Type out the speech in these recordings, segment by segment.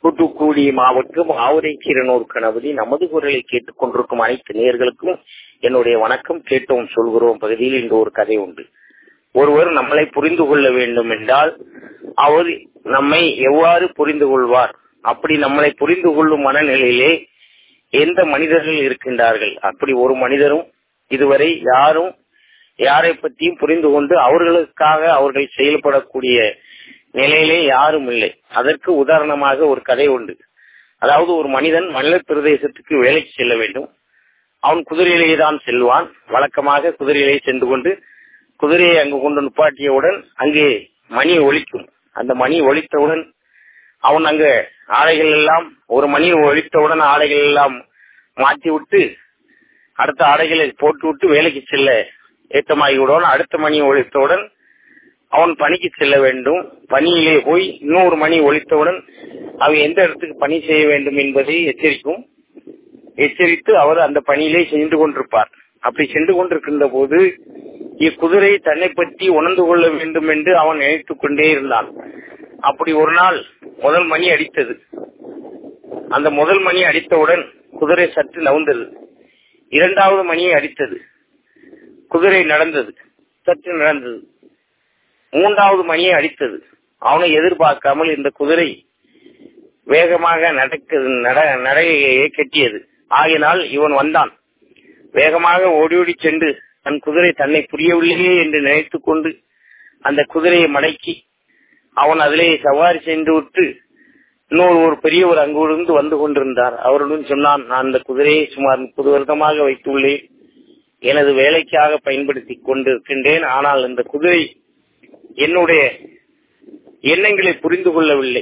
தூத்துக்குடி மாவட்டம் ஆவுரை கீரனூர் கணபதி நமது குரலை கேட்டுக் கொண்டிருக்கும் அனைத்து நேர்களுக்கும் என்னுடைய வணக்கம் கேட்டோம் சொல்கிறோம் பகுதியில் இன்று ஒரு கதை உண்டு ஒருவர் நம்மளை புரிந்து கொள்ள வேண்டும் என்றால் அவர் நம்மை எவ்வாறு புரிந்து கொள்வார் அப்படி நம்மளை புரிந்து கொள்ளும் மனநிலையிலே எந்த மனிதர்கள் இருக்கின்றார்கள் அப்படி ஒரு மனிதரும் இதுவரை யாரும் யாரை பற்றியும் புரிந்து கொண்டு அவர்களுக்காக அவர்கள் செயல்படக்கூடிய நிலையிலே யாரும் இல்லை அதற்கு உதாரணமாக ஒரு கதை உண்டு அதாவது ஒரு மனிதன் மணல் பிரதேசத்துக்கு வேலைக்கு செல்ல வேண்டும் அவன் குதிரையிலே தான் செல்வான் வழக்கமாக குதிரையிலே சென்று கொண்டு குதிரையை அங்கு கொண்டு நிப்பாட்டியவுடன் அங்கே மணி ஒலிக்கும் அந்த மணி ஒலித்தவுடன் அவன் அங்கு ஆடைகள் எல்லாம் ஒரு மணி ஒழித்தவுடன் ஆடைகள் எல்லாம் மாற்றி விட்டு அடுத்த ஆடைகளை போட்டு விட்டு வேலைக்கு செல்ல ஏற்றமாகிவிடுவான் அடுத்த மணி ஒழித்தவுடன் அவன் பணிக்கு செல்ல வேண்டும் பணியிலே போய் இன்னொரு மணி ஒழித்தவுடன் அவன் எந்த இடத்துக்கு பணி செய்ய வேண்டும் என்பதை எச்சரிக்கும் எச்சரித்து அவர் அந்த பணியிலே சென்று கொண்டிருப்பார் அப்படி சென்று கொண்டிருக்கின்ற போது இக்குதிரை தன்னை பற்றி உணர்ந்து கொள்ள வேண்டும் என்று அவன் நினைத்துக் கொண்டே இருந்தான் அப்படி ஒரு நாள் முதல் மணி அடித்தது அந்த முதல் மணி அடித்தவுடன் குதிரை சற்று நவுந்தது இரண்டாவது மணியை அடித்தது குதிரை நடந்தது சற்று நடந்தது மூன்றாவது மணியை அடித்தது அவனை எதிர்பார்க்காமல் இந்த குதிரை வேகமாக நடக்க நடையை கெட்டியது ஆகினால் இவன் வந்தான் வேகமாக ஓடி ஓடி சென்று தன் குதிரை தன்னை புரியவில்லையே என்று நினைத்துக் கொண்டு அந்த குதிரையை மடக்கி அவன் அதிலே சவாரி சென்று விட்டு இன்னொரு ஒரு பெரியவர் அங்கிருந்து வந்து கொண்டிருந்தார் அவருடன் சொன்னான் நான் அந்த குதிரையை சுமார் முப்பது வருடமாக வைத்துள்ளேன் எனது வேலைக்காக பயன்படுத்தி கொண்டிருக்கின்றேன் ஆனால் இந்த குதிரை என்னுடைய எண்ணங்களை புரிந்து கொள்ளவில்லை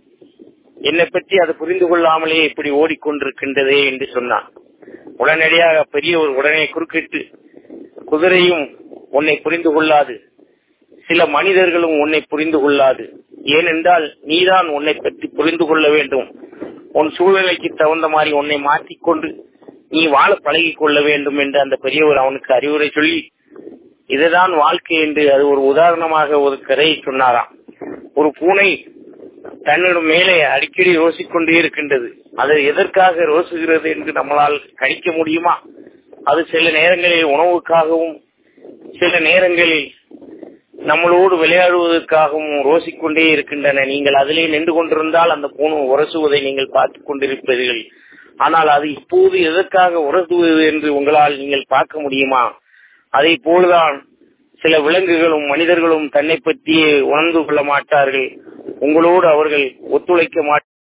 என்னை பற்றி அது புரிந்து கொள்ளாமலே இப்படி ஓடிக்கொண்டிருக்கின்றதே என்று சொன்னான் உடனடியாக பெரியவர் உடனே குறுக்கிட்டு குதிரையும் உன்னை புரிந்து கொள்ளாது சில மனிதர்களும் உன்னை புரிந்து கொள்ளாது ஏனென்றால் நீதான் உன்னை பற்றி புரிந்து கொள்ள வேண்டும் உன் சூழ்நிலைக்கு தகுந்த மாதிரி உன்னை மாற்றிக்கொண்டு நீ வாழ பழகி கொள்ள வேண்டும் என்று அந்த பெரியவர் அவனுக்கு அறிவுரை சொல்லி இதுதான் வாழ்க்கை என்று அது ஒரு உதாரணமாக ஒரு கதையை சொன்னாராம் ஒரு பூனை தன்னிடம் மேலே அடிக்கடி ரோசிக்கொண்டே இருக்கின்றது அது எதற்காக ரோசுகிறது என்று நம்மளால் கணிக்க முடியுமா அது சில நேரங்களில் உணவுக்காகவும் சில நேரங்களில் நம்மளோடு விளையாடுவதற்காகவும் ரோசிக்கொண்டே இருக்கின்றன நீங்கள் அதிலே நின்று கொண்டிருந்தால் அந்த பூனை உரசுவதை நீங்கள் பார்த்துக் கொண்டிருப்பீர்கள் ஆனால் அது இப்போது எதற்காக உரசுவது என்று உங்களால் நீங்கள் பார்க்க முடியுமா அதை போலதான் சில விலங்குகளும் மனிதர்களும் தன்னை பற்றியே உணர்ந்து கொள்ள மாட்டார்கள் உங்களோடு அவர்கள் ஒத்துழைக்க மாட்டார்கள்